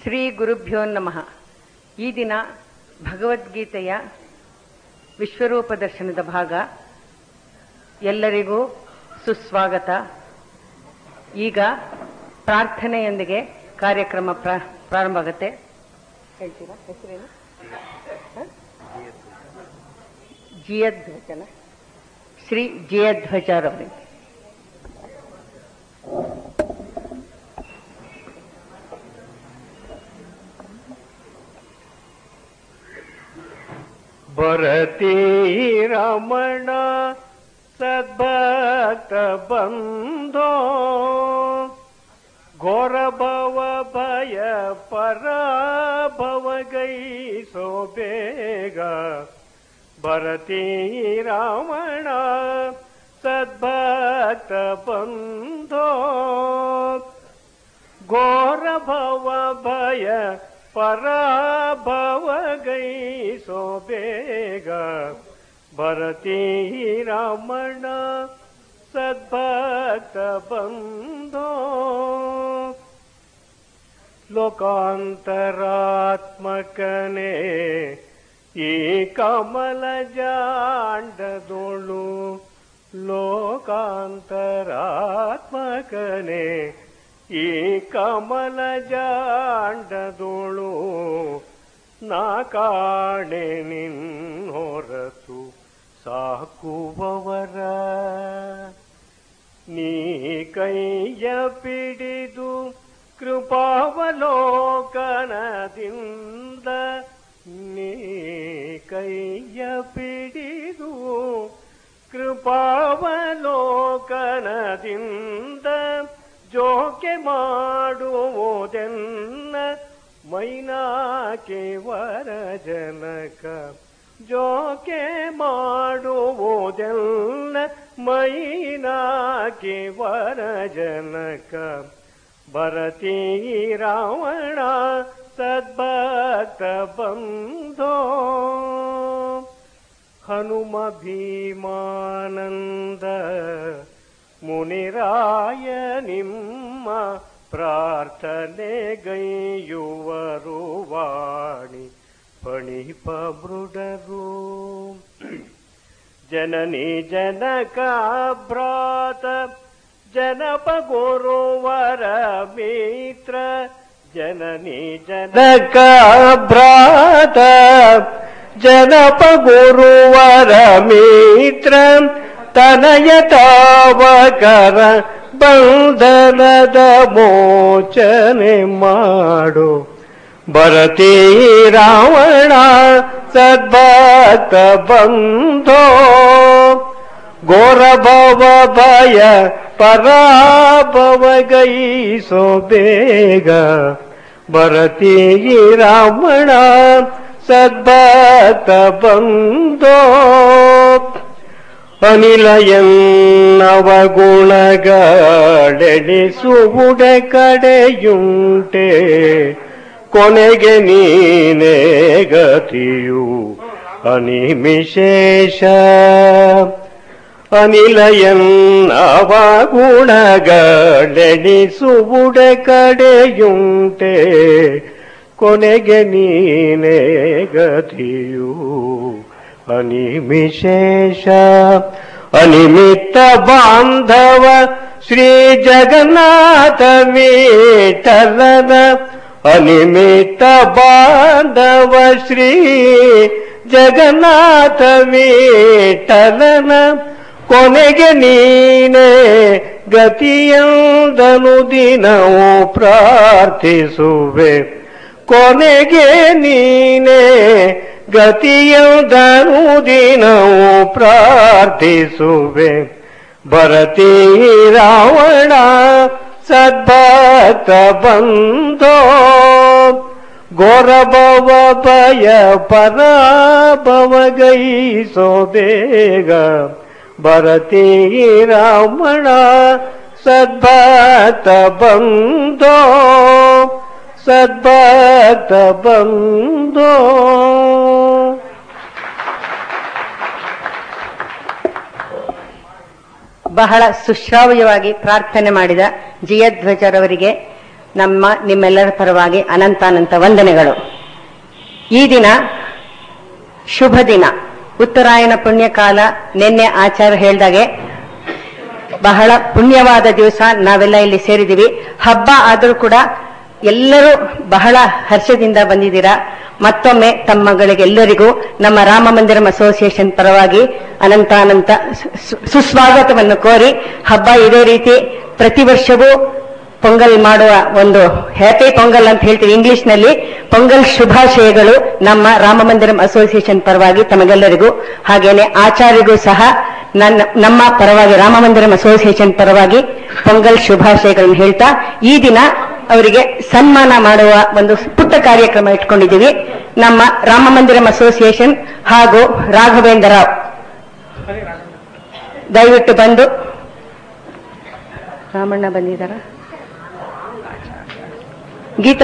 ಶ್ರೀ ಗುರುಭ್ಯೋ ನಮಃ ಈ ದಿನ ಭಗವದ್ಗೀತೆಯ ವಿಶ್ವರೂಪ ದರ್ಶನದ ಭಾಗ ಎಲ್ಲರಿಗೂ ಸುಸ್ವಾಗತ ಈಗ ಪ್ರಾರ್ಥನೆಯೊಂದಿಗೆ ಕಾರ್ಯಕ್ರಮ ಪ್ರಾ- ಪ್ರಾರಂಭ ಆಗುತ್ತೆ ಹೇಳ್ತೀರಾ ಹೆಸರೇನು ಹ? ಜಿಯಧ್ವಜನ ಶ್ರೀ ಜಿಯಧ್ವಜರವರಿಗೆ ಭರತೀ ರಮಣ ಸದ್ಭಕ್ತ ಬಂಧೋ ಘೋರ ಭವ ಭಯ ಪರಾಭವ ಗೈಸೋ ಬೇಗ ಭರತೀ ರಾಮಣ ಸದ್ಭಕ್ತ ಬಂಧೋ ಘೋರ ಭವ ಭಯ ಪರಾಭವ ಗೈಸೋ ಬೇಗ ಭರತೀ ರಮಣ ಸದ್ಭಕ್ತ ಬಂಧೋ ಲೋಕಾಂತರಾತ್ಮಕನೇ ಈ ಕಮಲ ಜಾಂಡದೋಳು ಲೋಕಾಂತರಾತ್ಮಕನೇ ಈ ಕಮಲ ಜಾಂಡದೋಳು ನಾ ಕಾಣೆ ನಿನ್ನೊರತು ಸಾಕುವವರ ನೀ ಕೈಯ ಪಿಡಿದು ಕೃಪಾವಲೋಕನದಿಂದ ನೀ ಕೈಯ ಪಿಡಿದು ಕೃಪಾವಲೋಕನದಿಂದ ಜೋಕೆ ಮಾಡುವುದೆನ್ನ ಮೈನಾಕೆ ವರ ಜನಕ ಜೋಕೆ ಮಾಡುವುದೆಲ್ಲ ಮೈನಾಕೆ ವರ ಜನಕ ಭರತೀ ರಾವಣ ಸದ್ಭಕ್ತ ಬಂಧೋ ಹನುಮ ಭೀಮಾನಂದ ಮುನಿರಾಯ ನಿಮ್ಮ ಪ್ರಾರ್ಥನೆ ಗೈಯುವರು ವಾಣಿ ಪಣಿಪ ಮೃಡರು ಜನನಿ ಜನಕ ಭ್ರಾತ ಜನಪ ಗುರುವರ ಮಿತ್ರ ಜನನಿ ಜನಕ ಭ್ರಾತ ಜನಪ ಗುರುವರ ಮಿತ್ರ ತನಯ ತಾವಕರ ಬಂಧನದ ಮೋಚನೆ ಮಾಡು ಭರತೀ ರಾವಣ ಸದ್ಭಕ್ತ ಬಂಧೋ ಘೋರ ಭವ ಭಯ ಪರಾಭವ ಗೈಸೋ ಬೇಗ ಭರತೀ ರಾವಣ ಸದ್ಭಕ್ತ ಬಂಧೋ ಅನಿಲಯನ್ನವ ಗುಣಗಳೆಣಿಸುವುಡ ಕಡೆಯುಂಟೆ ಕೊನೆಗೆ ನೀನೇ ಗತಿಯು ಅನಿಮಿಶೇಷ ಅನಿಲಯನ್ನವ ಗುಣಗಳೆಣಿಸುವುಡ ಕಡೆಯುಂಟೆ ಕೊನೆಗೆ ನೀನೇ ಗತಿಯು ಅನಿಮಿಶೇಷ ಅನಿಮಿತ್ತ ಬಾಂಧವ ಶ್ರೀ ಜಗನ್ನಾಥ ವಿಠಲನ ಅನಿಮಿತ್ತ ಬಾಂಧವ ಶ್ರೀ ಜಗನ್ನಾಥ ವಿಠಲನ ಕೊನೆಗೆ ನೀನೇ ಗತಿಯಂದನು ದಿನವೂ ಪ್ರಾರ್ಥಿಸುವೆ ಕೊನೆಗೆ ನೀನೇ ಗತಿಯಂದನು ದಿನವೂ ಪ್ರಾರ್ಥಿಸುವೆ ಭರತೀ ರಾವಣ ಸದ್ಭಕ್ತ ಬಂಧೋ ಘೋರಭವ ಭಯ ಪರಾಭವ ಗೈಸೋ ಬೇಗ ಭರತೀ ರಾವಣ ಸದ್ಭಕ್ತ ಬಂಧೋ ಸದ್ಭಕ್ತ ಬಂಧೋ ಬಹಳ ಸುಶ್ರಾವ್ಯವಾಗಿ ಪ್ರಾರ್ಥನೆ ಮಾಡಿದ ಜಿಯಧ್ವಜರವರಿಗೆ ನಮ್ಮ ನಿಮ್ಮೆಲ್ಲರ ಪರವಾಗಿ ಅನಂತಾನಂತ ವಂದನೆಗಳು ಈ ದಿನ ಶುಭ ದಿನ ಉತ್ತರಾಯಣ ಪುಣ್ಯಕಾಲ ನಿನ್ನೆ ಆಚಾರ್ಯ ಹೇಳ್ದಾಗೆ ಬಹಳ ಪುಣ್ಯವಾದ ದಿವಸ ನಾವೆಲ್ಲ ಇಲ್ಲಿ ಸೇರಿದ್ದೀವಿ ಹಬ್ಬ ಆದರೂ ಕೂಡ ಎಲ್ಲರೂ ಬಹಳ ಹರ್ಷದಿಂದ ಬಂದಿದ್ದೀರಾ ಮತ್ತೊಮ್ಮೆ ತಮ್ಮ ಮಗಳಿಗೆಲ್ಲರಿಗೂ ನಮ್ಮ ರಾಮ ಮಂದಿರಂ ಅಸೋಸಿಯೇಷನ್ ಪರವಾಗಿ ಅನಂತಾನಂತ ಸು- ಸುಸ್ವಾಗತವನ್ನು ಕೋರಿ ಹಬ್ಬ ಇದೇ ರೀತಿ ಪ್ರತಿ ವರ್ಷವೂ ಪೊಂಗಲ್ ಮಾಡುವ ಒಂದು ಹ್ಯಾಪಿ ಪೊಂಗಲ್ ಅಂತ ಹೇಳ್ತೀವಿ ಇಂಗ್ಲಿಷ್ ನಲ್ಲಿ ಪೊಂಗಲ್ ಶುಭಾಶಯಗಳು ನಮ್ಮ ರಾಮ ಮಂದಿರಂ ಅಸೋಸಿಯೇಷನ್ ಪರವಾಗಿ ತಮಗೆಲ್ಲರಿಗೂ ಹಾಗೇನೆ ಆಚಾರ್ಯಗೂ ಸಹ ನನ್ನ ನಮ್ಮ ಪರವಾಗಿ ರಾಮ ಮಂದಿರಂ ಅಸೋಸಿಯೇಷನ್ ಪರವಾಗಿ ಪೊಂಗಲ್ ಶುಭಾಶಯಗಳನ್ನು ಹೇಳ್ತಾ ಈ ದಿನ ಅವರಿಗೆ ಸನ್ಮಾನ ಮಾಡುವ ಒಂದು ಪುಟ್ಟ ಕಾರ್ಯಕ್ರಮ ಇಟ್ಕೊಂಡಿದ್ದೀವಿ ನಮ್ಮ ರಾಮ ಮಂದಿರಂ ಅಸೋಸಿಯೇಷನ್ ಹಾಗೂ ರಾಘವೇಂದ್ರ ರಾವ್ ದಯವಿಟ್ಟು ಬಂದು ರಾಮಣ್ಣ ಬಂದಿದ್ದಾರಾ ಗೀತಾ